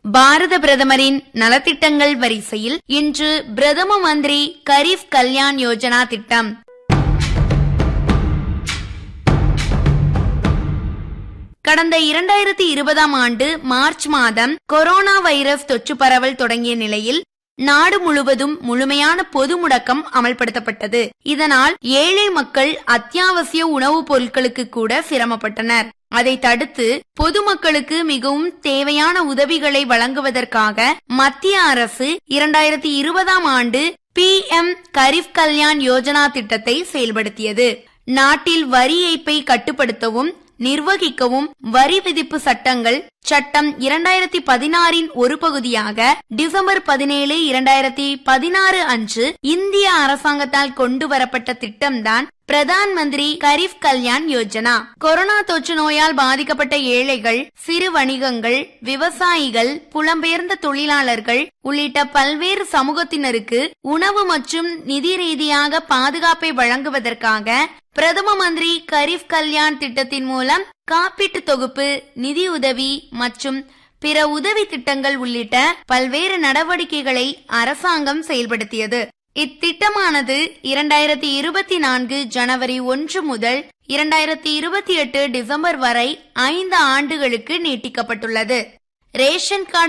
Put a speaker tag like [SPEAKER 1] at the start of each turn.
[SPEAKER 1] பாரத பிரதமரின் நலத்திட்டங்கள் வரிசையில் இன்று பிரதம மந்திரி கரீப் கல்யாண் யோஜனா திட்டம் கடந்த இரண்டாயிரத்தி இருபதாம் ஆண்டு மார்ச் மாதம் கொரோனா வைரஸ் தொற்று பரவல் தொடங்கிய நிலையில் நாடு முழுவதும் முழுமையான பொது முடக்கம் அமல்படுத்தப்பட்டது இதனால் ஏழை மக்கள் அத்தியாவசிய உணவுப் பொருட்களுக்கு கூட சிரமப்பட்டனர் அதை தடுத்து பொதுமக்களுக்கு மிகவும் தேவையான உதவிகளை வழங்குவதற்காக மத்திய அரசு இரண்டாயிரத்தி இருபதாம் ஆண்டு பி எம் கரீப் கல்யாண் யோஜனா திட்டத்தை செயல்படுத்தியது நாட்டில் வரி ஏய்ப்பை கட்டுப்படுத்தவும் நிர்வகிக்கவும் வரி விதிப்பு சட்டங்கள் சட்டம் இரண்டாயிரத்தி பதினாறின் ஒரு பகுதியாக டிசம்பர் பதினேழு இரண்டாயிரத்தி பதினாறு அன்று இந்திய அரசாங்கத்தால் கொண்டு வரப்பட்ட திட்டம்தான் பிரதான் மந்திரி கரீப் கல்யாண் யோஜனா கொரோனா தொற்று நோயால் பாதிக்கப்பட்ட ஏழைகள் சிறு வணிகங்கள் விவசாயிகள் புலம்பெயர்ந்த தொழிலாளர்கள் உள்ளிட்ட பல்வேறு சமூகத்தினருக்கு உணவு மற்றும் நிதி ரீதியாக பாதுகாப்பை வழங்குவதற்காக பிரதம மந்திரி கரீப் கல்யாண் திட்டத்தின் மூலம் காப்பீட்டு தொகுப்பு நிதி உதவி மற்றும் பிற உதவி திட்டங்கள் உள்ளிட்ட பல்வேறு நடவடிக்கைகளை அரசாங்கம் செயல்படுத்தியது இத்திட்டமானது இரண்டாயிரத்தி இருபத்தி நான்கு ஜனவரி ஒன்று முதல் இரண்டாயிரத்தி இருபத்தி எட்டு டிசம்பர் வரை ஐந்து ஆண்டுகளுக்கு நீட்டிக்கப்பட்டுள்ளது ரேஷன் கார்டு